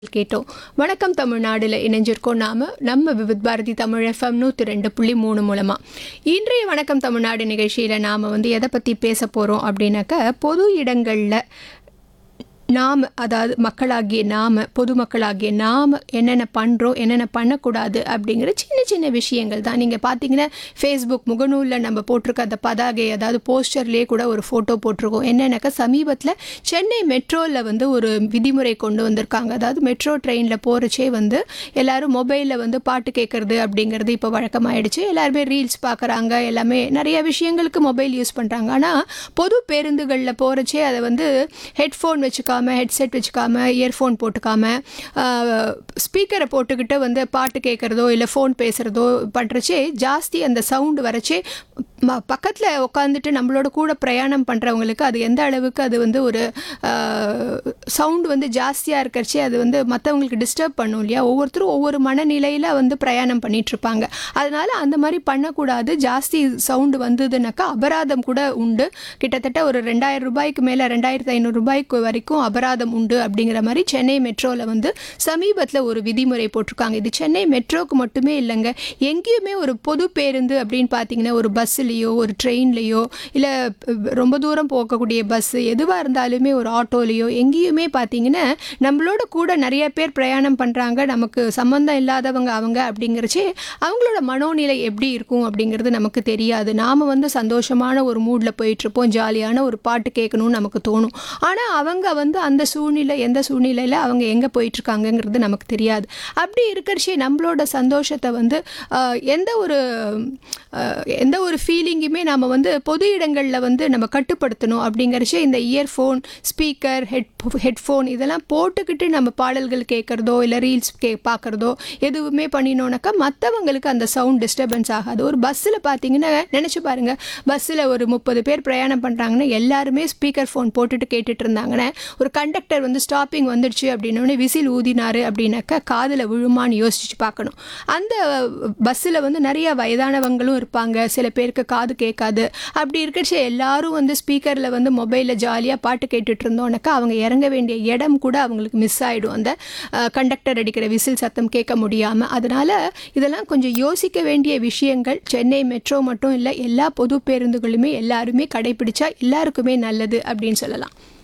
கேட்டோம் வணக்கம் தமிழ்நாடுல இணைஞ்சிருக்கோம் நாம நம்ம விவித் பாரதி தமிழ் எஃப்எம் நூற்றி ரெண்டு புள்ளி மூணு மூலமா இன்றைய வணக்கம் தமிழ்நாடு நிகழ்ச்சியில நாம வந்து எதை பத்தி பேச போறோம் அப்படின்னாக்க பொது இடங்கள்ல நாம அதாவது மக்களாகிய நாம பொதுமக்களாகிய நாம என்னென்ன பண்ணுறோம் என்னென்ன பண்ணக்கூடாது அப்படிங்கிற சின்ன சின்ன விஷயங்கள் தான் நீங்கள் பார்த்தீங்கன்னா ஃபேஸ்புக் முகநூலில் நம்ம போட்டிருக்க அந்த பதாகை அதாவது போஸ்டர்லேயே கூட ஒரு ஃபோட்டோ போட்டிருக்கோம் என்னென்னாக்கா சமீபத்தில் சென்னை மெட்ரோவில் வந்து ஒரு விதிமுறை கொண்டு வந்திருக்காங்க அதாவது மெட்ரோ ட்ரெயினில் போகிறச்சே வந்து எல்லாரும் மொபைலில் வந்து பாட்டு கேட்குறது அப்படிங்கிறது இப்போ வழக்கமாயிடுச்சு எல்லாருமே ரீல்ஸ் பார்க்குறாங்க எல்லாமே நிறைய விஷயங்களுக்கு மொபைல் யூஸ் பண்ணுறாங்க ஆனால் பொது பேருந்துகளில் போகிறச்சே அதை வந்து ஹெட்ஃபோன் வச்சுக்காம ஹெட்செட் வச்சுக்காம இயர்ஃபோன் போட்டுக்காம ஸ்பீக்கரை போட்டுக்கிட்டு வந்து பாட்டு கேட்குறதோ இல்லை ஃபோன் பேசுகிறதோ பண்ணுறச்சே ஜாஸ்தி அந்த சவுண்டு வரச்சே பக்கத்தில் உட்காந்துட்டு நம்மளோட கூட பிரயாணம் பண்ணுறவங்களுக்கு அது எந்த அளவுக்கு அது வந்து ஒரு சவுண்டு வந்து ஜாஸ்தியாக இருக்கிறச்சே அது வந்து மற்றவங்களுக்கு டிஸ்டர்ப் பண்ணும் இல்லையா ஒவ்வொருத்தரும் ஒவ்வொரு மனநிலையில் வந்து பிரயாணம் பண்ணிட்டு இருப்பாங்க அதனால அந்த மாதிரி பண்ணக்கூடாது ஜாஸ்தி சவுண்டு வந்ததுனாக்கா அபராதம் கூட உண்டு கிட்டத்தட்ட ஒரு ரெண்டாயிரம் ரூபாய்க்கு மேலே ரெண்டாயிரத்து ஐநூறு ரூபாய்க்கு வரைக்கும் அபராதம் உண்டு அப்படிங்கிற மாதிரி சென்னை மெட்ரோவில் வந்து சமீபத்தில் ஒரு விதிமுறை போட்டிருக்காங்க இது சென்னை மெட்ரோக்கு மட்டுமே இல்லைங்க எங்கேயுமே ஒரு பொது பேருந்து அப்படின்னு பார்த்தீங்கன்னா ஒரு பஸ்ஸுலேயோ ஒரு ட்ரெயின்லேயோ இல்லை ரொம்ப தூரம் போகக்கூடிய பஸ்ஸு எதுவாக இருந்தாலுமே ஒரு ஆட்டோலேயோ எங்கேயுமே பார்த்தீங்கன்னா நம்மளோட கூட நிறைய பேர் பிரயாணம் பண்ணுறாங்க நமக்கு சம்மந்தம் இல்லாதவங்க அவங்க அப்படிங்கிறச்சே அவங்களோட மனோநிலை எப்படி இருக்கும் அப்படிங்கிறது நமக்கு தெரியாது நாம் வந்து சந்தோஷமான ஒரு மூடில் போயிட்டுருப்போம் ஜாலியான ஒரு பாட்டு கேட்கணும்னு நமக்கு தோணும் ஆனால் அவங்க வந்து அந்த சூழ்நிலை எந்த சூழ்நிலையில் அவங்க எங்கே போயிட்டுருக்காங்கங்கிறது நமக்கு தெரியாது அப்படி இருக்கிறச்சே நம்மளோட சந்தோஷத்தை வந்து எந்த ஒரு எந்த ஒரு ஃபீலிங்குமே நம்ம வந்து பொது இடங்களில் வந்து நம்ம கட்டுப்படுத்தணும் அப்படிங்கிறச்சே இந்த இயர்ஃபோன் ஸ்பீக்கர் ஹெட் ஹெட்ஃபோன் இதெல்லாம் போட்டுக்கிட்டு நம்ம பாடல்கள் கேட்குறதோ இல்லை ரீல்ஸ் கே பார்க்குறதோ எதுவுமே பண்ணினோனாக்கா மற்றவங்களுக்கு அந்த சவுண்ட் டிஸ்டர்பன்ஸ் ஆகாது ஒரு பஸ்ஸில் பார்த்தீங்கன்னா நினச்சி பாருங்கள் பஸ்ஸில் ஒரு முப்பது பேர் பிரயாணம் பண்ணுறாங்கன்னா எல்லாருமே ஸ்பீக்கர் ஃபோன் போட்டுட்டு கேட்டுட்டு இருந்தாங்கன்னா ஒரு கண்டக்டர் வந்து ஸ்டாப்பிங் வந்துடுச்சு அப்படின்னோடனே விசில் ஊதினாரு அப்படின்னாக்கா காதில் விழுமான்னு யோசிச்சு பார்க்கணும் அந்த பஸ்ஸில் வந்து நிறைய வயதானவங்களும் இருப்பாங்க சில பேருக்கு காது கேட்காது அப்படி இருக்கிறச்ச எல்லாரும் வந்து ஸ்பீக்கரில் வந்து மொபைலில் ஜாலியாக பாட்டு கேட்டுட்டு இருந்தோம்னாக்கா அவங்க இறங்க வேண்டிய இடம் கூட அவங்களுக்கு மிஸ் ஆகிடும் அந்த கண்டக்டர் அடிக்கிற விசில் சத்தம் கேட்க முடியாமல் அதனால் இதெல்லாம் கொஞ்சம் யோசிக்க வேண்டிய விஷயங்கள் சென்னை மெட்ரோ மட்டும் இல்லை எல்லா பொது பேருந்துகளுமே எல்லாருமே கடைபிடிச்சா எல்லாருக்குமே நல்லது அப்படின்னு சொல்லலாம்